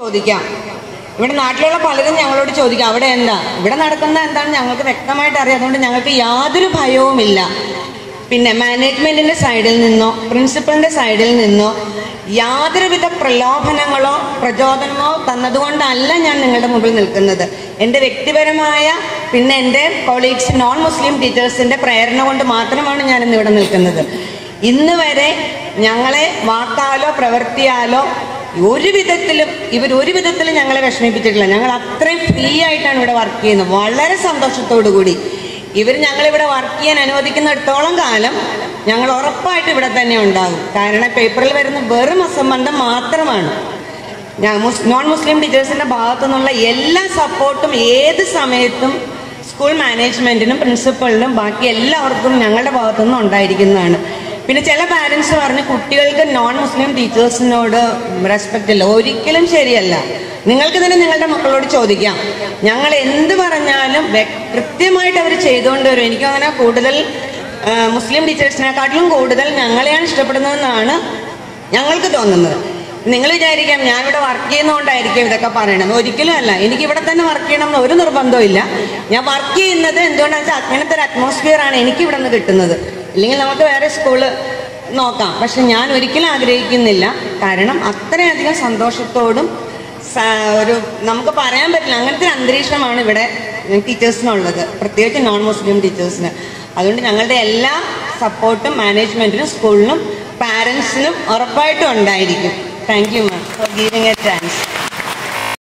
ചോദിക്കാം ഇവിടെ നാട്ടിലുള്ള പലരും ഞങ്ങളോട് ചോദിക്കാം അവിടെ എന്താ ഇവിടെ നടക്കുന്ന എന്താണ് ഞങ്ങൾക്ക് വ്യക്തമായിട്ട് അറിയാം അതുകൊണ്ട് ഞങ്ങൾക്ക് യാതൊരു ഭയവുമില്ല പിന്നെ മാനേജ്മെന്റിന്റെ സൈഡിൽ നിന്നോ പ്രിൻസിപ്പളിന്റെ സൈഡിൽ നിന്നോ യാതൊരുവിധ പ്രലോഭനങ്ങളോ പ്രചോദനമോ തന്നതുകൊണ്ടല്ല ഞാൻ നിങ്ങളുടെ മുമ്പിൽ നിൽക്കുന്നത് എൻ്റെ വ്യക്തിപരമായ പിന്നെ എൻ്റെ കൊളീഗ്സ് നോൺ മുസ്ലിം ടീച്ചേഴ്സിൻ്റെ പ്രേരണ കൊണ്ട് മാത്രമാണ് ഞാൻ ഇന്ന് ഇവിടെ നിൽക്കുന്നത് ഇന്ന് വരെ ഞങ്ങളെ വാക്കാലോ പ്രവൃത്തിയാലോ ഒരു വിധത്തിലും ഇവർ ഒരു വിധത്തിലും ഞങ്ങളെ വിഷമിപ്പിച്ചിട്ടില്ല ഞങ്ങൾ അത്രയും ഫ്രീ ആയിട്ടാണ് ഇവിടെ വർക്ക് ചെയ്യുന്നത് വളരെ സന്തോഷത്തോടു കൂടി ഇവർ ഞങ്ങളിവിടെ വർക്ക് ചെയ്യാൻ അനുവദിക്കുന്നിടത്തോളം കാലം ഞങ്ങൾ ഉറപ്പായിട്ട് ഇവിടെ തന്നെ ഉണ്ടാകും കാരണം പേപ്പറിൽ വരുന്ന വെറും അസംബന്ധം മാത്രമാണ് ഞാൻ മുസ് നോൺ മുസ്ലിം ടീച്ചേഴ്സിന്റെ ഭാഗത്തു നിന്നുള്ള എല്ലാ സപ്പോർട്ടും ഏത് സമയത്തും സ്കൂൾ മാനേജ്മെന്റിനും പ്രിൻസിപ്പളിനും ബാക്കി എല്ലാവർക്കും ഞങ്ങളുടെ ഭാഗത്തു നിന്നും ഉണ്ടായിരിക്കുന്നതാണ് പിന്നെ ചില പാരൻസ് പറഞ്ഞ് കുട്ടികൾക്ക് നോൺ മുസ്ലിം ടീച്ചേഴ്സിനോട് റെസ്പെക്റ്റ് ഇല്ല ഒരിക്കലും ശരിയല്ല നിങ്ങൾക്ക് തന്നെ നിങ്ങളുടെ മക്കളോട് ചോദിക്കാം ഞങ്ങൾ എന്ത് പറഞ്ഞാലും വ്യ- കൃത്യമായിട്ട് അവർ ചെയ്തുകൊണ്ട് വരും എനിക്ക് അങ്ങനെ കൂടുതൽ ആ, മുസ്ലിം ടീച്ചേഴ്സിനെക്കാട്ടിലും കൂടുതൽ ഞങ്ങളെയാണ് ഇഷ്ടപ്പെടുന്നതെന്നാണ് ഞങ്ങൾക്ക് തോന്നുന്നത് നിങ്ങൾ വിചാരിക്കാം ഞാൻ ഇവിടെ വർക്ക് ചെയ്യുന്നതുകൊണ്ടായിരിക്കും ഇതൊക്കെ പറയണത് ഒരിക്കലും അല്ല എനിക്ക് ഇവിടെ തന്നെ വർക്ക് ചെയ്യണം എന്ന് ഒരു നിർബന്ധവും ഇല്ല ഞാൻ വർക്ക് ചെയ്യുന്നത് എന്തുകൊണ്ടാണെന്ന് വെച്ചാൽ അങ്ങനത്തെ ഒരു അറ്റ്മോസ്ഫിയർ ആണ് എനിക്ക് ഇവിടെ നിന്ന് കിട്ടുന്നത് ഇല്ലെങ്കിൽ നമുക്ക് വേറെ സ്കൂള് നോക്കാം പക്ഷെ ഞാൻ ഒരിക്കലും ആഗ്രഹിക്കുന്നില്ല കാരണം അത്രയധികം സന്തോഷത്തോടും സ- ഒരു നമുക്ക് പറയാൻ പറ്റില്ല അങ്ങനത്തെ ഒരു അന്തരീക്ഷമാണ് ഇവിടെ ടീച്ചേഴ്സിനുള്ളത് പ്രത്യേകിച്ച് നോൺ മുസ്ലിം ടീച്ചേഴ്സിന് അതുകൊണ്ട് ഞങ്ങളുടെ എല്ലാ സപ്പോർട്ടും മാനേജ്മെന്റിനും സ്കൂളിനും പാരൻസിനും ഉറപ്പായിട്ടും ഉണ്ടായിരിക്കും thank you ma'am for giving a chance